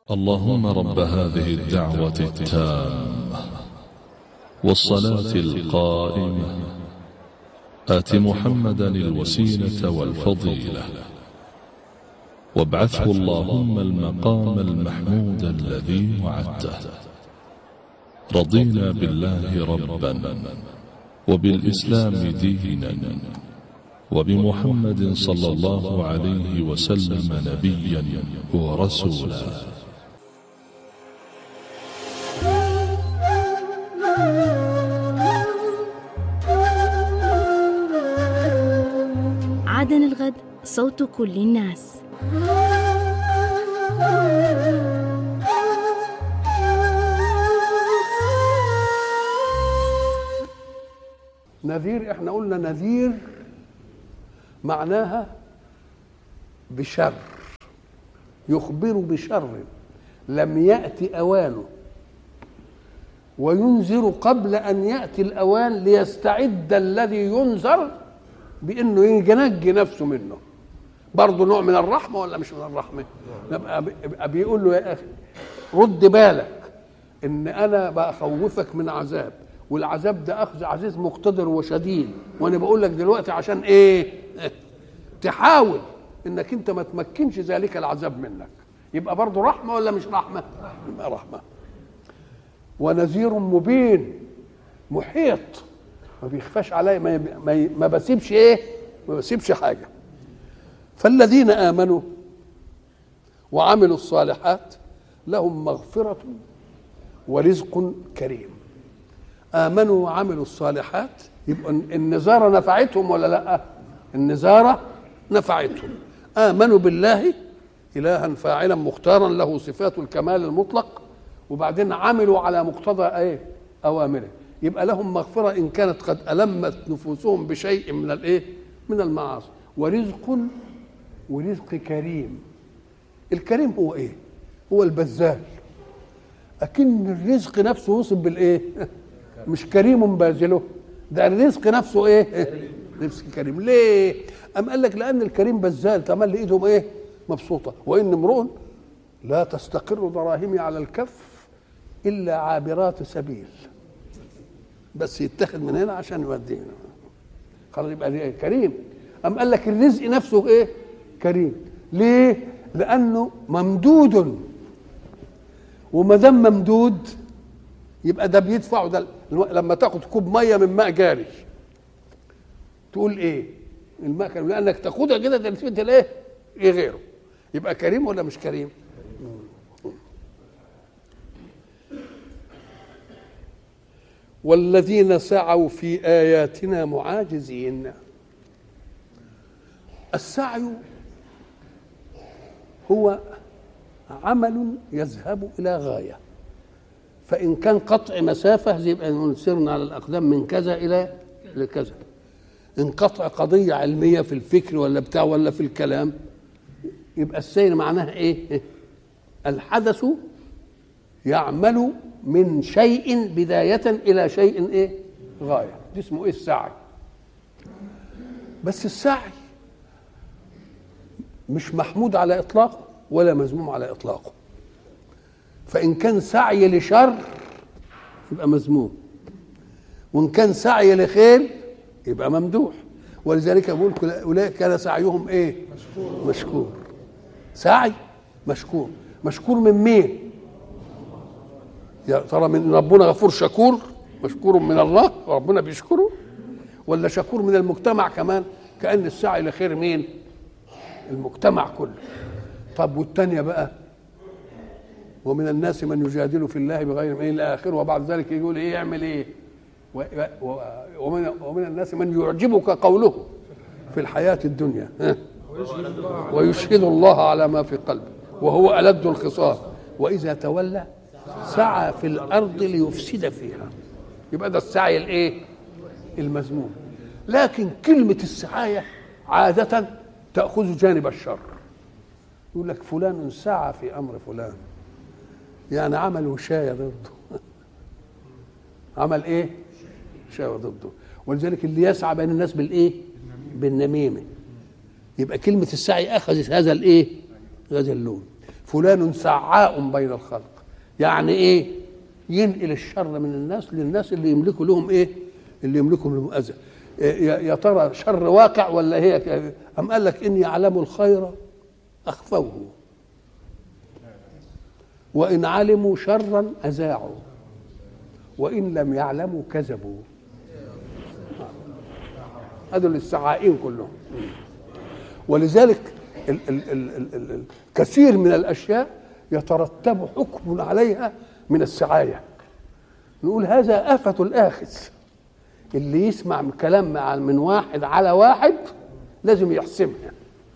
اللهم رب هذه الدعوة التامة والصلاة القائمة آت محمدا الوسيلة والفضيلة وابعثه اللهم المقام المحمود الذي وعدته رضينا بالله ربا وبالإسلام دينا وبمحمد صلى الله عليه وسلم نبيا ورسولا عدن الغد صوت كل الناس نذير احنا قلنا نذير معناها بشر يخبر بشر لم يأتي أوانه وينذر قبل أن يأتي الأوان ليستعد الذي ينذر بأنه ينجي نفسه منه برضه نوع من الرحمة ولا مش من الرحمة يبقى يبقى بيقول له يا أخي رد بالك إن أنا بخوفك من عذاب والعذاب ده أخذ عزيز مقتدر وشديد وأنا بقول لك دلوقتي عشان إيه تحاول انك انت ما تمكنش ذلك العذاب منك يبقى برضه رحمه ولا مش رحمه يبقى رحمه ونذير مبين محيط ما بيخفاش عليا ما, ما, ما بسيبش ايه ما بسيبش حاجه فالذين امنوا وعملوا الصالحات لهم مغفره ورزق كريم امنوا وعملوا الصالحات يبقى النزاره نفعتهم ولا لا النزاره نفعتهم امنوا بالله الها فاعلا مختارا له صفات الكمال المطلق وبعدين عملوا على مقتضى ايه اوامره يبقى لهم مغفره ان كانت قد المت نفوسهم بشيء من الايه من المعاصي ورزق ورزق كريم الكريم هو ايه هو البذال اكن الرزق نفسه وصف بالايه مش كريم باذله ده الرزق نفسه ايه رزق كريم ليه أم قال لك لأن الكريم بذال تملي إيدهم إيه مبسوطة وإن امرؤ لا تستقر دراهمي على الكف إلا عابرات سبيل بس يتخذ من هنا عشان يودينا خلاص يبقى إيه كريم أم قال لك الرزق نفسه إيه كريم ليه لأنه ممدود وما دام ممدود يبقى ده بيدفعه ده لما تاخد كوب ميه من ماء جاري تقول ايه الماء كريم لانك تاخدها كده تلتفت الايه ايه غيره يبقى كريم ولا مش كريم والذين سعوا في اياتنا معاجزين السعي هو عمل يذهب الى غايه فان كان قطع مسافه يبقى سرنا على الاقدام من كذا الى لكذا انقطع قضية علمية في الفكر ولا بتاع ولا في الكلام يبقى السير معناها ايه الحدث يعمل من شيء بداية إلى شيء ايه غاية دي اسمه ايه السعي بس السعي مش محمود على إطلاقه ولا مذموم على إطلاقه فإن كان سعي لشر يبقى مذموم وإن كان سعي لخير يبقى ممدوح ولذلك بقول اولئك كان سعيهم ايه مشكور مشكور سعي مشكور مشكور من مين يا ترى من ربنا غفور شكور مشكور من الله وربنا بيشكره ولا شكور من المجتمع كمان كأن السعي لخير مين المجتمع كله طب والتانية بقى ومن الناس من يجادل في الله بغير ما الى اخره وبعد ذلك يقول ايه يعمل ايه ومن ومن الناس من يعجبك قوله في الحياة الدنيا ويشهد الله على ما في قلبه وهو ألد الخصام وإذا تولى سعى في الأرض ليفسد فيها يبقى ده السعي الإيه؟ المذموم لكن كلمة السعاية عادة تأخذ جانب الشر يقول لك فلان سعى في أمر فلان يعني عمل وشاية ضده عمل إيه؟ شهوة ضده ولذلك اللي يسعى بين الناس بالايه بالنميمه يبقى كلمه السعي اخذت هذا الايه هذا اللون فلان سعاء بين الخلق يعني ايه ينقل الشر من الناس للناس اللي يملكوا لهم ايه اللي يملكوا لهم اذى يا يا ترى شر واقع ولا هي ك- أم قال لك إني أعلم الخير أخفوه وإن علموا شرا أذاعوا وإن لم يعلموا كذبوا هذول السعائين كلهم ولذلك ال ال ال ال ال ال كثير من الأشياء يترتب حكم عليها من السعاية نقول هذا آفة الآخذ اللي يسمع كلام مع- من واحد على واحد لازم يحسمها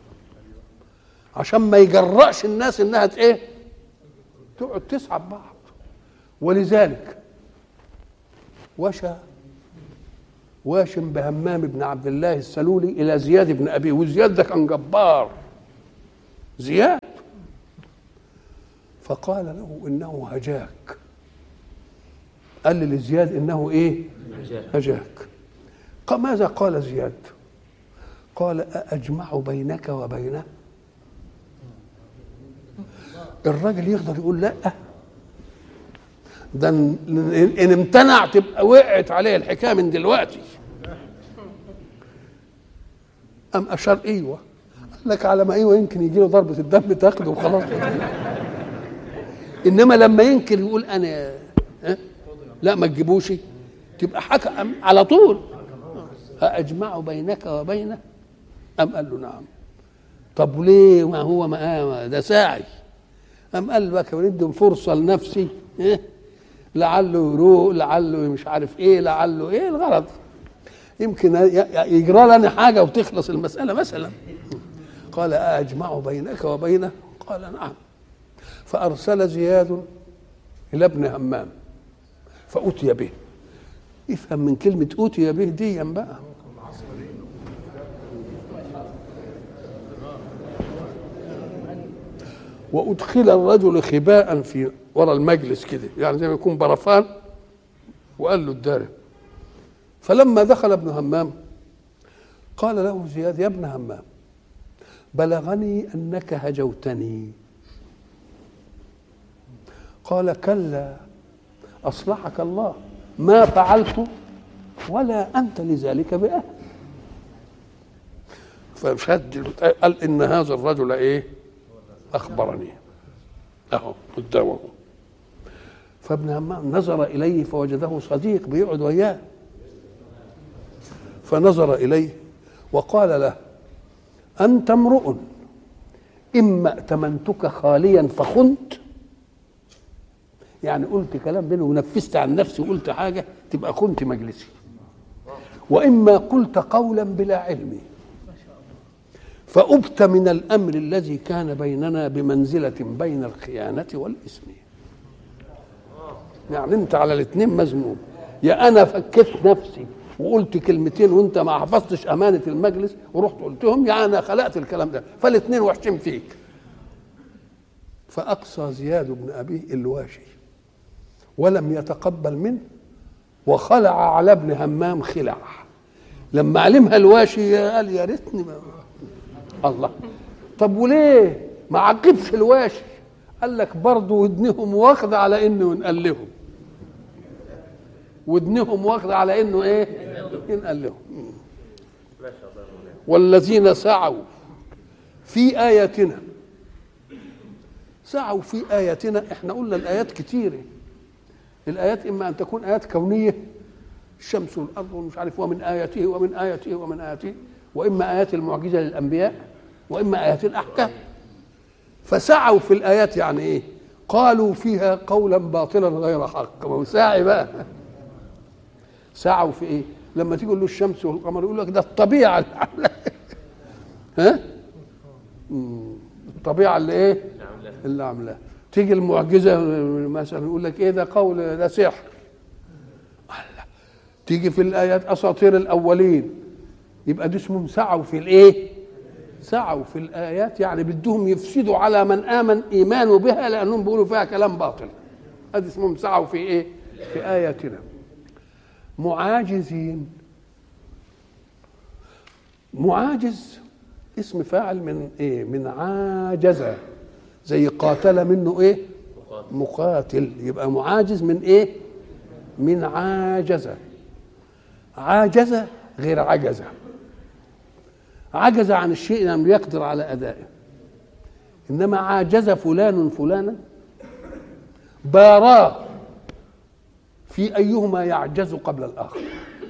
عشان ما يجرأش الناس انها ت- ايه تقعد تسعب بعض ولذلك وشى واشم بهمام بن عبد الله السلولي الى زياد بن ابيه وزياد ده كان جبار زياد فقال له انه هجاك قال لي لزياد انه ايه هجاك قال ماذا قال زياد قال أأجمع بينك وبينه الراجل يقدر يقول لا ده ان إن امتنع تبقى وقعت عليه الحكايه من دلوقتي ام اشار ايوه قال لك على ما ايوه يمكن يجي له ضربه الدم تاخده وخلاص انما لما ينكر يقول انا ها؟ لا ما تجيبوش تبقى حكى أم- على طول أأجمع بينك وبينه أم قال له نعم طب ليه ما هو ما ده ساعي أم قال بقى ندي فرصة لنفسي إيه؟ لعله يروق لعله مش عارف ايه لعله ايه الغرض يمكن ي- ي- يجرى لنا حاجة وتخلص المسألة مثلا قال أأجمع بينك وبينه قال نعم فأرسل زياد إلى ابن همام فأتي به افهم من كلمة أوتي به ديا بقى وأدخل الرجل خباء في ورا المجلس كده يعني زي ما يكون برفان وقال له الدارب فلما دخل ابن همام قال له زياد يا ابن همام بلغني أنك هجوتني قال كلا أصلحك الله ما فعلت ولا أنت لذلك بأهل فشد قال إن هذا الرجل إيه أخبرني أهو قدامه فابن همام نظر إليه فوجده صديق بيقعد وياه فنظر إليه وقال له أنت امرؤ إما ائتمنتك خاليا فخنت يعني قلت كلام بيني ونفذت عن نفسي وقلت حاجة تبقى خنت مجلسي وإما قلت قولا بلا علم فأبت من الأمر الذي كان بيننا بمنزلة بين الخيانة والإثم يعني أنت على الاثنين مذموم يا أنا فكيت نفسي وقلت كلمتين وانت ما حفظتش امانه المجلس ورحت قلتهم يا انا خلقت الكلام ده فالاثنين وحشين فيك فاقصى زياد بن ابيه الواشي ولم يتقبل منه وخلع على ابن همام خلع لما علمها الواشي قال يا ريتني ما الله طب وليه ما عاقبش الواشي قال لك برضه ودنهم واخده على انه ينقل لهم ودنهم واخده على انه ايه ينقل لهم والذين سعوا في اياتنا سعوا في اياتنا احنا قلنا الايات كتيره الايات اما ان تكون ايات كونيه الشمس والارض ومش عارف ومن اياته ومن اياته ومن اياته واما ايات المعجزه للانبياء واما ايات الاحكام فسعوا في الايات يعني ايه قالوا فيها قولا باطلا غير حق ما هو ساعي بقى سعوا في ايه لما تيجي تقول له الشمس والقمر يقول لك ده الطبيعه اللي عامله ها مم. الطبيعه اللي ايه اللي عاملاها تيجي المعجزه مثلا يقول لك ايه ده قول ده سحر الله. تيجي في الايات اساطير الاولين يبقى دي اسمهم سعوا في الايه سعوا في الايات يعني بدهم يفسدوا على من امن ايمانه بها لانهم بيقولوا فيها كلام باطل هذا اسمهم سعوا في ايه في اياتنا معاجزين معاجز اسم فاعل من ايه من عاجز زي قاتل منه ايه مقاتل يبقى معاجز من ايه من عاجز عاجز غير عجز عجز عن الشيء لم يقدر على ادائه انما عاجز فلان فلانا باراه في ايهما يعجز قبل الاخر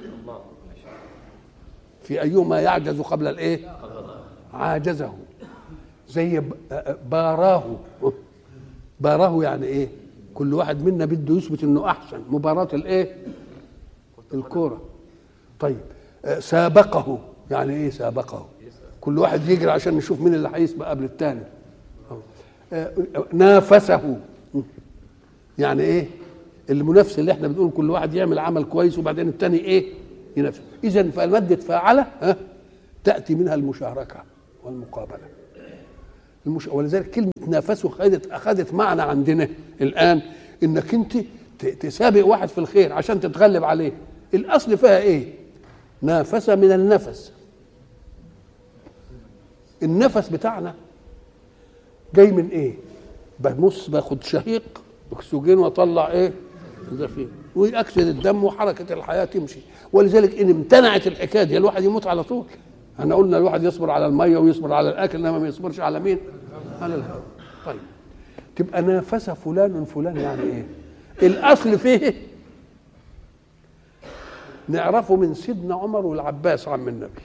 في ايهما يعجز قبل الايه عاجزه زي باراه باراه يعني ايه كل واحد منا بده يثبت انه احسن مباراه الايه الكوره طيب سابقه يعني ايه سابقه كل واحد يجري عشان نشوف مين اللي هيسبق قبل الثاني نافسه يعني ايه المنافسه اللي احنا بنقول كل واحد يعمل عمل كويس وبعدين الثاني ايه ينافسه اذا فماده فاعله ها تاتي منها المشاركه والمقابله المش... ولذلك كلمه نافسه خدت اخذت معنى عندنا الان انك انت تسابق واحد في الخير عشان تتغلب عليه الاصل فيها ايه نافس من النفس النفس بتاعنا جاي من ايه ببص باخد شهيق اكسجين واطلع ايه زفير ويأكسد الدم وحركه الحياه تمشي ولذلك ان امتنعت الحكايه دي الواحد يموت على طول احنا قلنا الواحد يصبر على الميه ويصبر على الاكل انما ما يصبرش على مين على الهواء طيب تبقى نافس فلان فلان يعني ايه الاصل فيه نعرفه من سيدنا عمر والعباس عم النبي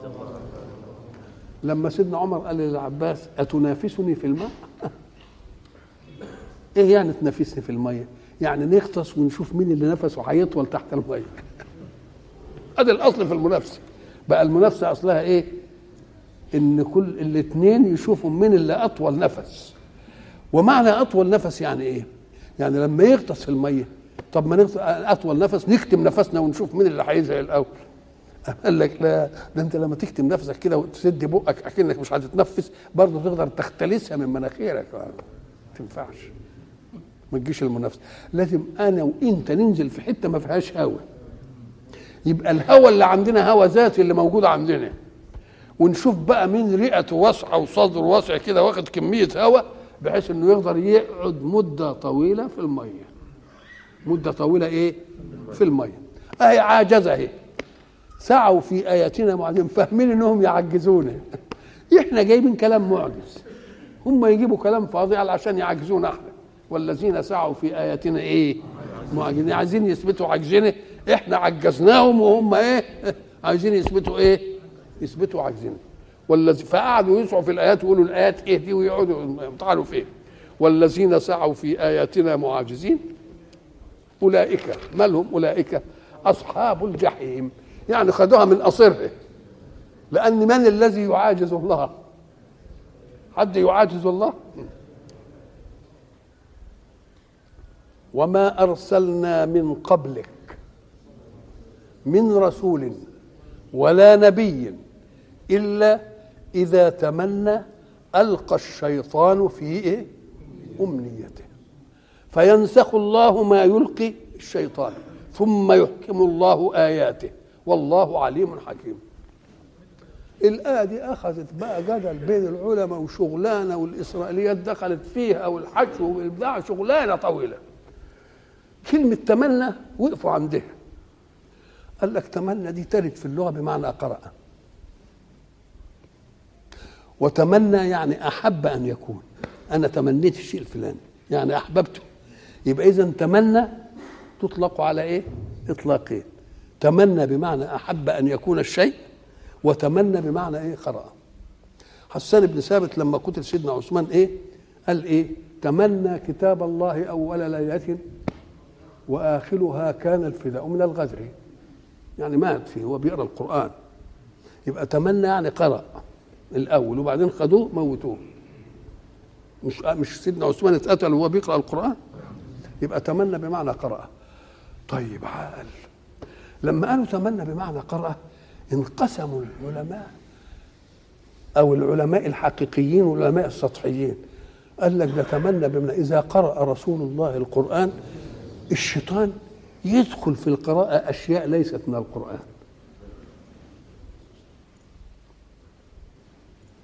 لما سيدنا عمر قال للعباس أتنافسني في الماء ايه يعني تنافسني في المية يعني نغطس ونشوف مين اللي نفسه هيطول تحت المية هذا الاصل في المنافسة بقى المنافسة اصلها ايه ان كل الاثنين يشوفوا مين اللي اطول نفس ومعنى اطول نفس يعني ايه يعني لما يغطس في الميه طب ما نغطس اطول نفس نكتم نفسنا ونشوف مين اللي هيزهق الاول قال لك لا ده انت لما تكتم نفسك كده وتسد بقك اكنك مش هتتنفس برضه تقدر تختلسها من مناخيرك ما تنفعش ما تجيش المنافسه لازم انا وانت ننزل في حته ما فيهاش هواء يبقى الهواء اللي عندنا هواء ذاتي اللي موجود عندنا ونشوف بقى مين رئته واسعه وصدره واسع كده واخد كميه هواء بحيث انه يقدر يقعد مده طويله في الميه مده طويله ايه في الميه اهي عاجزه اهي سعوا في اياتنا معجزين فاهمين انهم يعجزونا احنا جايبين كلام معجز هم يجيبوا كلام فاضي عشان يعجزونا احنا والذين سعوا في اياتنا ايه معجزين عايزين يثبتوا عجزنا احنا عجزناهم وهم ايه عايزين يثبتوا ايه يثبتوا عجزنا والذي فقعدوا يسعوا في الايات ويقولوا الايات ايه دي ويقعدوا يمتحنوا فين والذين سعوا في اياتنا معاجزين اولئك ما لهم اولئك اصحاب الجحيم يعني خدوها من قصرها لان من الذي يعاجز الله حد يعاجز الله وما ارسلنا من قبلك من رسول ولا نبي الا اذا تمنى القى الشيطان في إيه؟ امنيته فينسخ الله ما يلقي الشيطان ثم يحكم الله اياته والله عليم حكيم الآية دي أخذت بقى جدل بين العلماء وشغلانة والإسرائيليات دخلت فيها والحج والإبداع شغلانة طويلة كلمة تمنى وقفوا عندها قال لك تمنى دي ترد في اللغة بمعنى قرأ وتمنى يعني أحب أن يكون أنا تمنيت الشيء الفلاني يعني أحببته يبقى إذا تمنى تطلق على إيه؟ إطلاقين تمنى بمعنى أحب أن يكون الشيء وتمنى بمعنى إيه؟ قرأ حسان بن ثابت لما قتل سيدنا عثمان إيه؟ قال إيه؟ تمنى كتاب الله أول ليلة وآخرها كان الفداء من الغدر يعني مات فيه هو بيقرأ القرآن يبقى تمنى يعني قرأ الأول وبعدين خدوه موتوه مش مش سيدنا عثمان اتقتل وهو بيقرأ القرآن يبقى تمنى بمعنى قرأ طيب عقل لما قالوا تمنى بمعنى قرأ انقسموا العلماء أو العلماء الحقيقيين والعلماء السطحيين قال لك ده تمنى بمعنى إذا قرأ رسول الله القرآن الشيطان يدخل في القراءة أشياء ليست من القرآن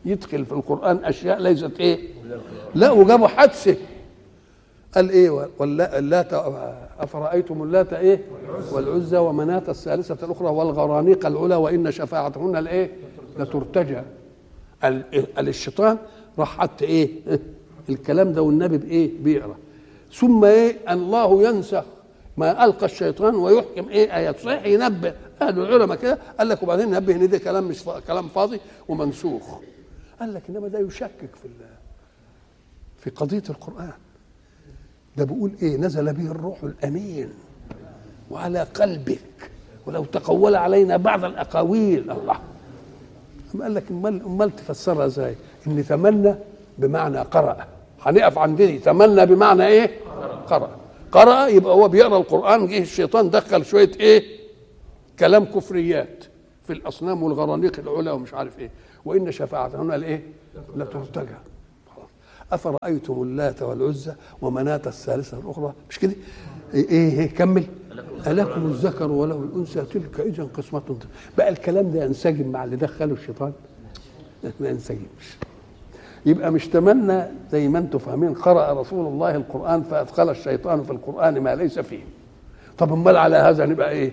يدخل في القرآن أشياء ليست إيه لا وجابوا حادثة قال ايه ولا اللات افرايتم اللات ايه والعزى ومناة الثالثه الاخرى والغرانيق العلى وان شفاعتهن الايه لترتجى قال قال الشيطان راح حط ايه الكلام ده والنبي بايه بيقرا ثم ايه الله ينسخ ما القى الشيطان ويحكم ايه ايات صحيح ينبه اهل العلماء كده قال لك وبعدين نبه ان ده كلام مش فا- كلام فاضي ومنسوخ قال لك انما ده يشكك في ال- في قضيه القران ده بيقول ايه نزل به الروح الامين وعلى قلبك ولو تقول علينا بعض الاقاويل الله أم قال لك امال امال تفسرها ازاي ان تمنى بمعنى قرأ هنقف عند دي تمنى بمعنى ايه قرأ قرأ يبقى هو بيقرا القرآن جه الشيطان دخل شوية ايه كلام كفريات في الأصنام والغرانيق العلا ومش عارف ايه وإن شفاعتهن الايه لترتجى خلاص. أفرأيتم اللات والعزى ومناة الثالثة الأخرى مش كده ايه ايه, إيه كمل ألكم الذكر وله الأنثى تلك إذا قسمة ضيق. بقى الكلام ده ينسجم مع اللي دخله الشيطان ما ينسجمش يبقى مش تمنى زي ما انتم فاهمين قرأ رسول الله القرآن فأدخل الشيطان في القرآن ما ليس فيه طب امال على هذا نبقى ايه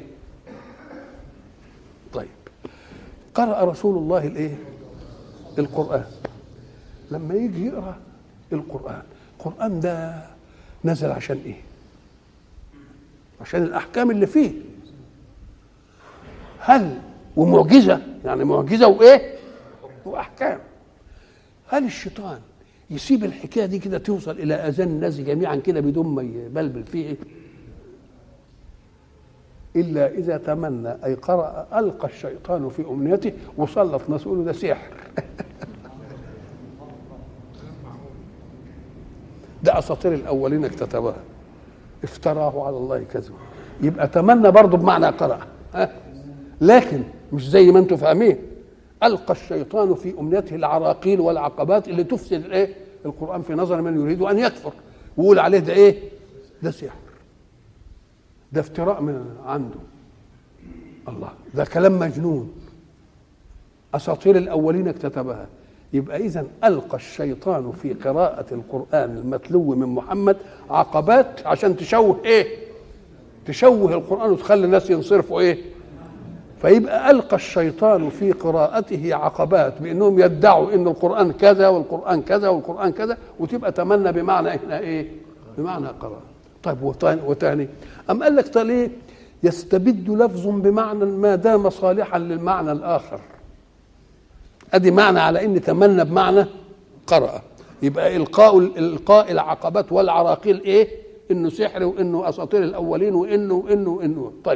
طيب قرأ رسول الله الايه القرآن لما يجي يقرأ القرآن القرآن ده نزل عشان ايه عشان الأحكام اللي فيه هل ومعجزة يعني معجزة وإيه وأحكام هل الشيطان يسيب الحكاية دي كده توصل إلى أذان الناس جميعا كده بدون ما يبلبل فيه إيه؟ إلا إذا تمنى أي قرأ ألقى الشيطان في أمنيته وسلط ناس يقولوا ده سحر ده أساطير الأولين اكتتبها افتراه على الله كذبا يبقى تمنى برضه بمعنى قرأ ها؟ لكن مش زي ما انتم فاهمين القى الشيطان في امنيته العراقيل والعقبات اللي تفسد الايه القران في نظر من يريد ان يكفر ويقول عليه ده ايه ده سحر ده افتراء من عنده الله ده كلام مجنون اساطير الاولين اكتتبها يبقى اذا القى الشيطان في قراءه القران المتلو من محمد عقبات عشان تشوه ايه تشوه القران وتخلي الناس ينصرفوا ايه فيبقى القى الشيطان في قراءته عقبات بانهم يدعوا ان القران كذا والقران كذا والقران كذا وتبقى تمنى بمعنى هنا ايه بمعنى قراءه طيب وتاني, وتاني ام قال لك طيب ليه يستبد لفظ بمعنى ما دام صالحا للمعنى الاخر ادي معنى على ان تمنى بمعنى قرأ يبقى القاء القاء العقبات والعراقيل ايه انه سحر وانه اساطير الاولين وانه وانه وانه طيب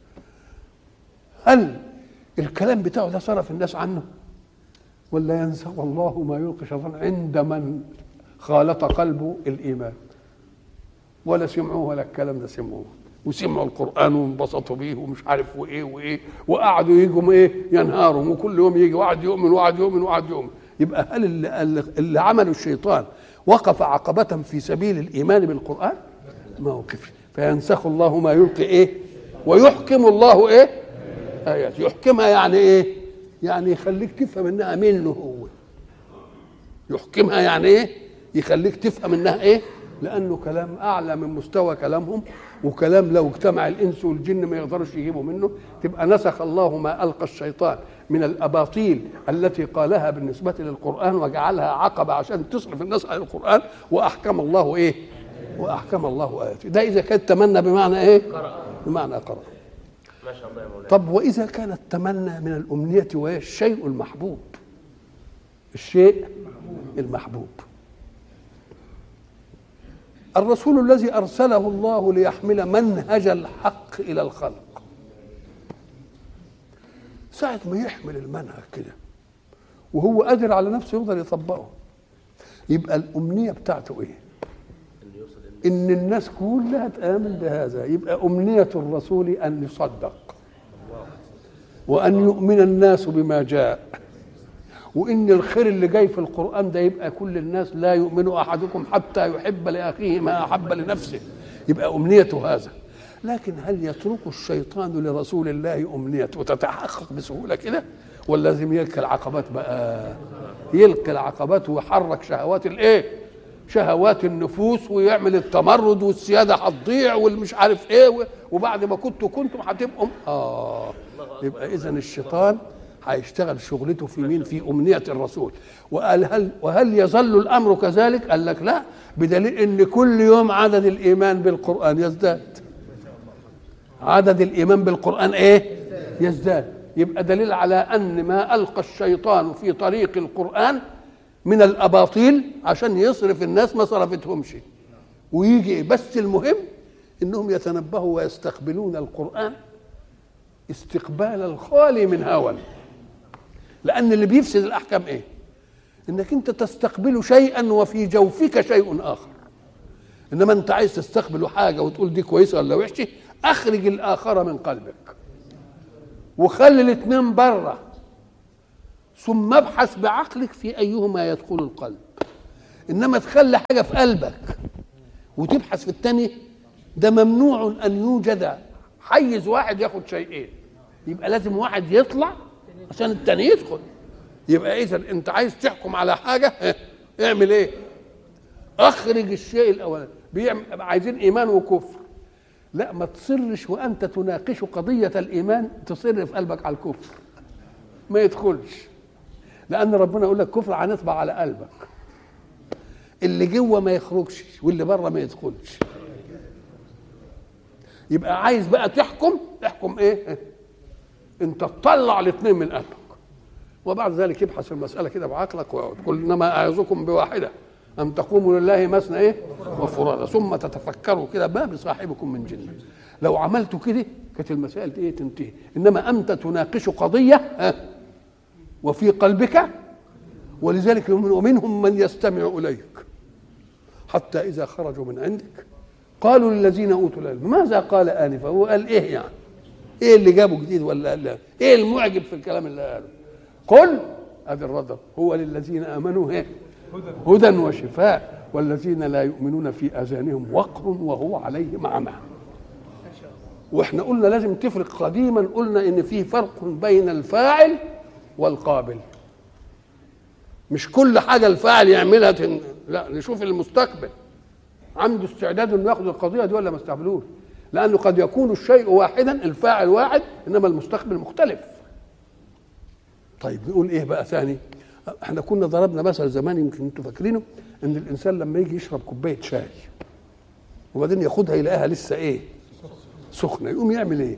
هل الكلام بتاعه ده صرف الناس عنه ولا ينسى الله ما يلقي شيطان عند من خالط قلبه الايمان ولا سمعوه ولا الكلام ده سمعوه وسمعوا القران وانبسطوا بيه ومش عارف وايه وايه وقعدوا يجوا ايه ينهاروا وكل يوم يجي واحد يؤمن واحد يؤمن واحد يؤمن يبقى هل اللي, اللي عمله الشيطان وقف عقبة في سبيل الإيمان بالقرآن ما وقفش فينسخ الله ما يلقي إيه ويحكم الله إيه آيات يحكمها يعني إيه يعني يخليك تفهم إنها منه هو يحكمها يعني إيه يخليك تفهم إنها إيه لأنه كلام أعلى من مستوى كلامهم وكلام لو اجتمع الإنس والجن ما يقدرش يجيبوا منه تبقى نسخ الله ما ألقى الشيطان من الأباطيل التي قالها بالنسبة للقرآن وجعلها عقبة عشان تصرف الناس عن القرآن وأحكم الله إيه وأحكم الله آياته ده إذا كان تمنى بمعنى إيه بمعنى قرأ ما شاء الله يا مولانا طب وإذا كان التمنى من الأمنية وهي الشيء المحبوب الشيء المحبوب الرسول الذي أرسله الله ليحمل منهج الحق إلى الخلق ساعة ما يحمل المنهج كده وهو قادر على نفسه يقدر يطبقه يبقى الأمنية بتاعته إيه؟ إن الناس كلها تآمن بهذا يبقى أمنية الرسول أن يصدق وأن يؤمن الناس بما جاء وإن الخير اللي جاي في القرآن ده يبقى كل الناس لا يؤمن أحدكم حتى يحب لأخيه ما أحب لنفسه يبقى أمنيته هذا لكن هل يترك الشيطان لرسول الله أمنيته وتتحقق بسهولة كده ولا لازم يلقي العقبات بقى يلقي العقبات ويحرك شهوات الايه شهوات النفوس ويعمل التمرد والسياده هتضيع والمش عارف ايه و- وبعد ما كنتوا كنتم هتبقوا اه يبقى اذا الشيطان هيشتغل شغلته في مين في امنيه الرسول وقال هل وهل يظل الامر كذلك قال لك لا بدليل ان كل يوم عدد الايمان بالقران يزداد عدد الايمان بالقران ايه يزداد يبقى دليل على ان ما القى الشيطان في طريق القران من الاباطيل عشان يصرف الناس ما صرفتهمش ويجي بس المهم انهم يتنبهوا ويستقبلون القران استقبال الخالي من هوى لان اللي بيفسد الاحكام ايه انك انت تستقبل شيئا وفي جوفك شيء اخر انما انت عايز تستقبل حاجه وتقول دي كويسه ولا وحشه اخرج الاخر من قلبك وخلي الاثنين بره ثم ابحث بعقلك في ايهما يدخل القلب انما تخلي حاجه في قلبك وتبحث في الثاني ده ممنوع ان يوجد حيز واحد ياخد شيئين يبقى لازم واحد يطلع عشان الثاني يدخل يبقى اذا انت عايز تحكم على حاجه ها، اعمل ايه اخرج الشيء الاولاني بيعمل عايزين ايمان وكفر لا ما تصرش وانت تناقش قضيه الايمان تصر في قلبك على الكفر ما يدخلش لان ربنا يقول لك كفر هنطبع على قلبك اللي جوه ما يخرجش واللي بره ما يدخلش يبقى عايز بقى تحكم احكم ايه انت تطلع الاثنين من قلبك وبعد ذلك يبحث في المساله كده بعقلك وتقول انما اعظكم بواحده ان تقوموا لله مثنى ايه وفرادى ثم تتفكروا كده ما بصاحبكم من جنه لو عملتوا كده كانت المسائل دي ايه تنتهي انما انت تناقش قضيه ها وفي قلبك ولذلك ومنهم من يستمع اليك حتى اذا خرجوا من عندك قالوا للذين اوتوا العلم ماذا قال انفا هو قال ايه يعني ايه اللي جابه جديد ولا قال لا؟ ايه المعجب في الكلام اللي قاله قل ادي الرد هو للذين امنوا ايه هدى وشفاء والذين لا يؤمنون في اذانهم وقر وهو عليهم عمى واحنا قلنا لازم تفرق قديما قلنا ان في فرق بين الفاعل والقابل مش كل حاجه الفاعل يعملها تن... لا نشوف المستقبل عنده استعداد انه ياخذ القضيه دي ولا ما استقبلوش لانه قد يكون الشيء واحدا الفاعل واحد انما المستقبل مختلف طيب نقول ايه بقى ثاني احنا كنا ضربنا مثل زمان يمكن انتوا فاكرينه ان الانسان لما يجي يشرب كوبايه شاي وبعدين ياخدها يلاقيها لسه ايه سخنه يقوم يعمل ايه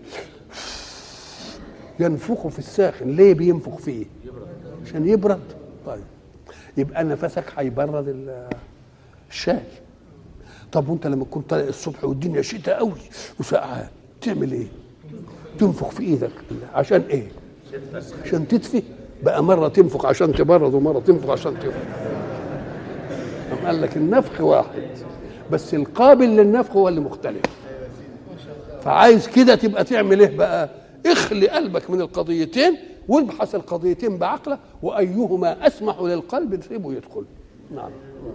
ينفخه في الساخن ليه بينفخ فيه عشان يبرد طيب يبقى نفسك هيبرد ال- الشاي طب وانت لما تكون طالع الصبح والدنيا شتاء قوي وسقعان تعمل ايه تنفخ في ايدك عشان ايه عشان تدفي بقى مره تنفخ عشان تبرد ومره تنفخ عشان تبرد أم قال لك النفخ واحد بس القابل للنفخ هو اللي مختلف فعايز كده تبقى تعمل ايه بقى اخلي قلبك من القضيتين وابحث القضيتين بعقلك وايهما اسمح للقلب تسيبه يدخل نعم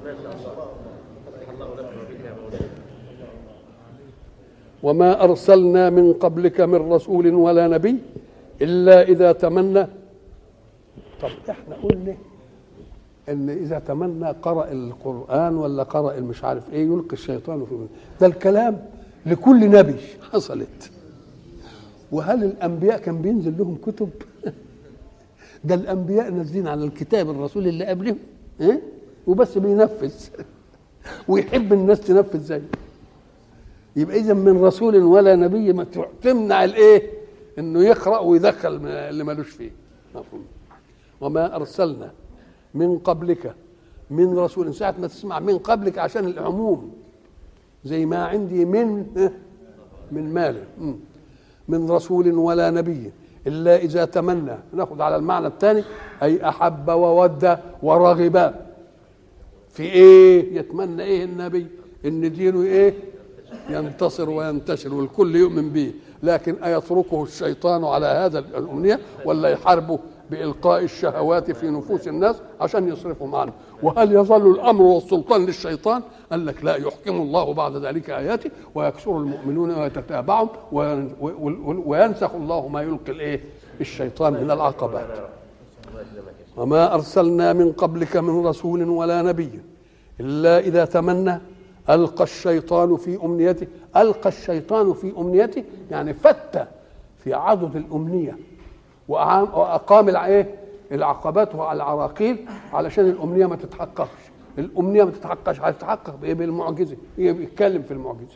وما ارسلنا من قبلك من رسول ولا نبي الا اذا تمنى طب احنا قلنا ان اذا تمنى قرأ القرآن ولا قرأ المش عارف ايه يلقي الشيطان في ده الكلام لكل نبي حصلت وهل الانبياء كان بينزل لهم كتب ده الانبياء نازلين على الكتاب الرسول اللي قبلهم إيه؟ وبس بينفذ ويحب الناس تنفذ زيه يبقى اذا من رسول ولا نبي ما تمنع الايه انه يقرا ويدخل من اللي ملوش فيه مفهوم وما ارسلنا من قبلك من رسول ساعة ما تسمع من قبلك عشان العموم زي ما عندي من من مال من رسول ولا نبي إلا إذا تمنى ناخذ على المعنى الثاني أي أحب وود ورغب في إيه يتمنى إيه النبي إن دينه إيه ينتصر وينتشر والكل يؤمن به لكن أيتركه الشيطان على هذا الأمنية ولا يحاربه بإلقاء الشهوات في نفوس الناس عشان يصرفهم عنه وهل يظل الأمر والسلطان للشيطان قال لك لا يحكم الله بعد ذلك آياته ويكسر المؤمنون ويتتابعهم وينسخ الله ما يلقي الإيه الشيطان من العقبات وما أرسلنا من قبلك من رسول ولا نبي إلا إذا تمنى ألقى الشيطان في أمنيته ألقى الشيطان في أمنيته يعني فتى في عضد الأمنية وأعام- وأقام الع- إيه؟ العقبات والعراقيل علشان الأمنية ما تتحققش الأمنية ما تتحققش هتتحقق بإيه بالمعجزة هي بيتكلم في المعجزة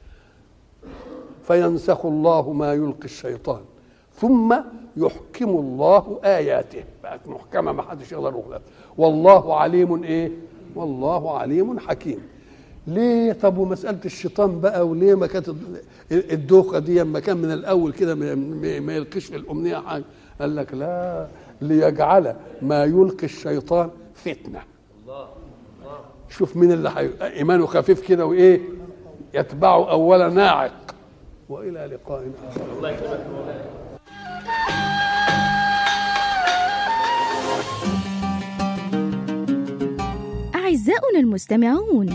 فينسخ الله ما يلقي الشيطان ثم يحكم الله آياته بقت محكمة ما حدش يقدر يغلب والله عليم إيه والله عليم حكيم ليه طب ومسألة الشيطان بقى وليه ما كانت الدوخة دي لما كان من الأول كده ما- ما ما يلقيش في الأمنية حاجة قال لك لا ليجعل ما يلقي الشيطان فتنة شوف مين اللي حي... إيمانه خفيف كده وإيه يتبعه أولا ناعق وإلى لقاء آخر أعزائنا المستمعون